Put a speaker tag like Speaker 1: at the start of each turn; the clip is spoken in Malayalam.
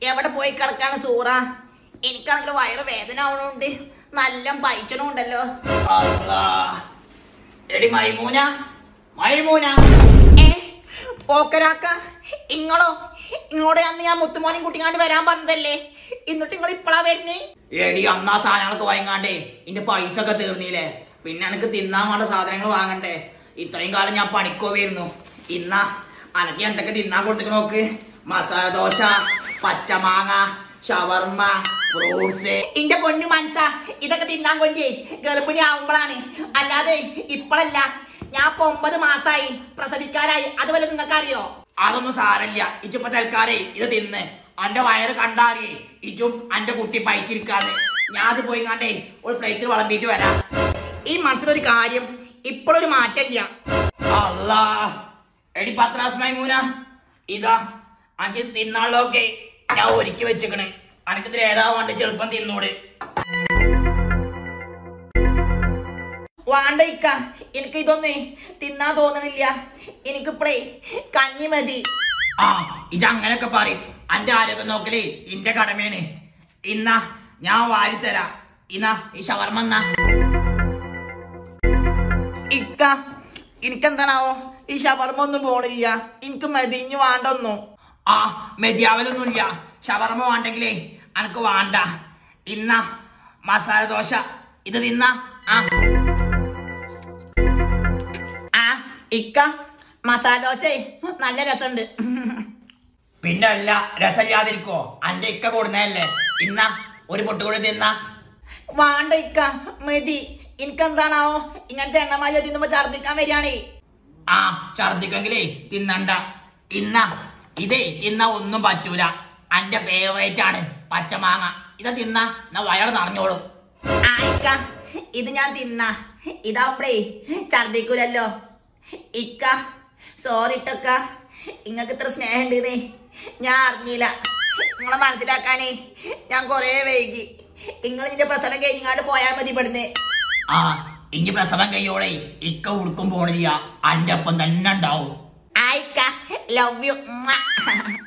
Speaker 1: എവിടെ പോയി കിടക്കാണ് സൂറ എനിക്കാണെങ്കിൽ വയറ് വേദന ആവണുണ്ട് നല്ല പൈച്ചണുണ്ടല്ലോ
Speaker 2: അല്ലാ. എടി മൈമൂന മൈമൂന
Speaker 1: ഏ പോക്കരാക്ക ഇങ്ങളോ ഇങ്ങോട് അന്ന് ഞാൻ മുത്തുമോനും കുട്ടിങ്ങാണ്ട് വരാൻ പറഞ്ഞതല്ലേ എന്നിട്ട് നിങ്ങൾ ഇപ്പളാ വരുന്നേ
Speaker 2: എടി അന്നാ സാധനങ്ങളൊക്കെ വാങ്ങാണ്ടേ ഇന്റെ പൈസ ഒക്കെ തീർന്നില്ലേ പിന്നെ എനിക്ക് തിന്നാൻ വേണ്ട സാധനങ്ങൾ വാങ്ങണ്ടേ ഇത്രയും കാലം ഞാൻ പണിക്കോ വരുന്നു ഇന്നാ അനക്ക് എന്തൊക്കെ തിന്നാൻ കൊടുത്തിട്ട് നോക്ക് മസാല ദോശ പച്ചമാങ്ങ ഷവർമ്മ ഫ്രൂട്ട്സ്
Speaker 1: ഇന്റെ പൊന്നു മനസ്സ ഇതൊക്കെ തിന്നാൻ കൊണ്ടേ ഗർഭിണി ആവുമ്പോഴാണ് അല്ലാതെ ഇപ്പളല്ല ഞാൻ ഇപ്പൊ ഒമ്പത് മാസായി പ്രസവിക്കാരായി അതുപോലെ നിങ്ങൾക്ക് അറിയോ
Speaker 2: അതൊന്നും സാരല്ല ഇച്ചിപ്പോ തൽക്കാലേ ഇത് തിന്ന് അന്റെ വയറ് കണ്ടാറിയേ ഇജും അന്റെ കുട്ടി പയച്ചിരിക്കാതെ ഞാൻ അത് പോയി കണ്ടേ ഒരു പ്ലേറ്റ് വിളമ്പിയിട്ട് വരാം
Speaker 1: ഈ മനസ്സിലൊരു കാര്യം ഇപ്പോഴൊരു മാറ്റമില്ല
Speaker 2: അല്ലാ എടി പത്രാസ് മൈമൂന ഇതാ അഞ്ച് തിന്നാളൊക്കെ ഞാൻ ഒരുക്കി വെച്ചിക്കണ് അനക്കിതിൽ ഏതാ വേണ്ട ചെറുപ്പം തിന്നൂടെ
Speaker 1: വാണ്ട ഇക്ക എനിക്ക് ഇതൊന്നേ തിന്നാൻ തോന്നണില്ല എനിക്കിപ്പളേ കഞ്ഞി മതി
Speaker 2: ആ ഇജ അങ്ങനൊക്കെ പറയും അന്റെ ആരോഗ്യം നോക്കലേ ഇന്റെ കടമയാണ് ഇന്നാ ഞാൻ വാരിത്തരാം ഇന്നാ ഈ ഷവർമ്മ എന്നാ
Speaker 1: ഇക്ക എനിക്കെന്താണാവോ ഈ ഷവർമ്മ ഒന്നും പോണില്ല എനിക്ക് മതി ഇനി വാണ്ടൊന്നും
Speaker 2: ആ മെതിയാവലൊന്നുമില്ല ഷവർമ്മ വേണ്ടെങ്കിലേ അനക്ക് വേണ്ട ഇന്ന മസാല ദോശ ഇത് തിന്ന ആ
Speaker 1: ആ ഇക്ക മസാല ദോശ നല്ല രസമുണ്ട്
Speaker 2: പിന്നെ അല്ല രസമില്ലാതിരിക്കോ അന്റെ ഇക്ക കൊടുന്നതല്ലേ ഇന്ന ഒരു പൊട്ടുകൂടി തിന്ന
Speaker 1: വാണ്ട ഇക്ക മതി എനിക്കെന്താണാവോ ഇങ്ങനത്തെ എണ്ണമാല തിന്നുമ്പോ ഛർദിക്കാൻ വരികയാണേ
Speaker 2: ആ ഛർദിക്കെങ്കിലേ തിന്നണ്ട ഇന്ന ഇതേ തിന്ന ഒന്നും പറ്റൂല അന്റെ ഫേവറേറ്റ് ആണ് പച്ചമാങ്ങ ഇത് തിന്ന എന്നാ വയറ് നിറഞ്ഞോളും
Speaker 1: ആ ഇക്ക ഇത് ഞാൻ തിന്ന ഇതാവുമ്പളേ ഛർദിക്കൂലല്ലോ ഇക്ക സോറി ഇട്ടക്ക ഇങ്ങക്ക് ഇത്ര സ്നേഹം ഉണ്ടെന്നേ ഞാൻ അറിഞ്ഞില്ല നിങ്ങളെ മനസ്സിലാക്കാനേ ഞാൻ കൊറേ വൈകി നിങ്ങൾ ഇതിന്റെ പ്രസവം കഴിഞ്ഞാണ്ട് പോയാൽ മതി ഇവിടുന്ന്
Speaker 2: ആ ഇനി പ്രസവം കയ്യോളെ ഇക്ക ഉടുക്കും പോണില്ല അന്റെ ഒപ്പം തന്നെ ഉണ്ടാവും
Speaker 1: ആ ഇക്ക ലവ് യു